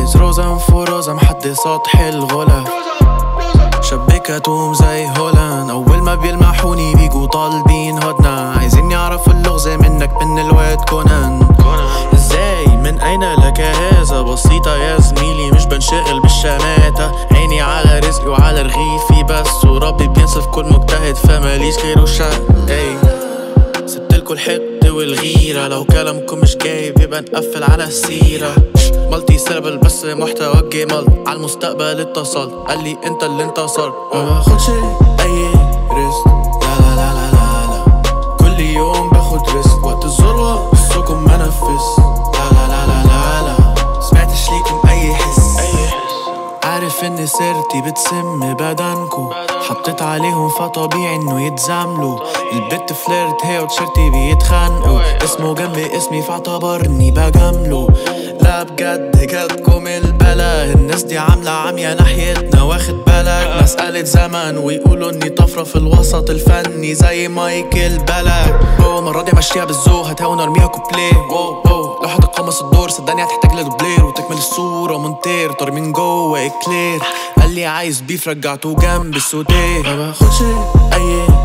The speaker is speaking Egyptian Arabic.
عايز روزة انفروزة محدي سطح الغلا شبكتهم زي هولاند أول ما بيلمحوني بيجوا طالبين هدنة عايزين يعرفوا اللغز منك من الواد كونان ازاي من اين لك هذا بسيطة يا زميلي مش بنشغل بالشماتة عيني على رزقي وعلى رغيفي بس وربي بينصف كل مجتهد فماليش غيره شق اي سبتلكوا الحقد والغيرة لو كلامكم مش جايب يبقى نقفل على السيرة مالتي سيربل بس محتوى جيمل على المستقبل اتصل قال لي انت اللي انتصر ما باخدش اي ريسك لا لا لا لا لا لا كل يوم باخد ريسك وقت الذروة بصكم منفس لا لا لا لا لا لا سمعتش ليكم اي حس اي حس عارف ان سيرتي بتسم بدنكو حطيت عليهم فطبيعي انه يتزاملوا البت فليرت هي وتشيرتي بيتخانقوا اسمه جنب اسمي فاعتبرني بجامله لا بجد جاتكم البلا الناس دي عاملة عمية ناحيتنا واخد بالك مسألة زمن ويقولوا اني طفرة في الوسط الفني زي مايكل بلاك هو المرة دي ماشيها بالذوق هتهاون ارميها كوبليه واو واو لو هتقمص الدور صدقني هتحتاج لدوبلير وتكمل الصورة مونتير طار من جوه اكلير قال لي عايز بيف رجعته جنب السوتيه ما باخدش اي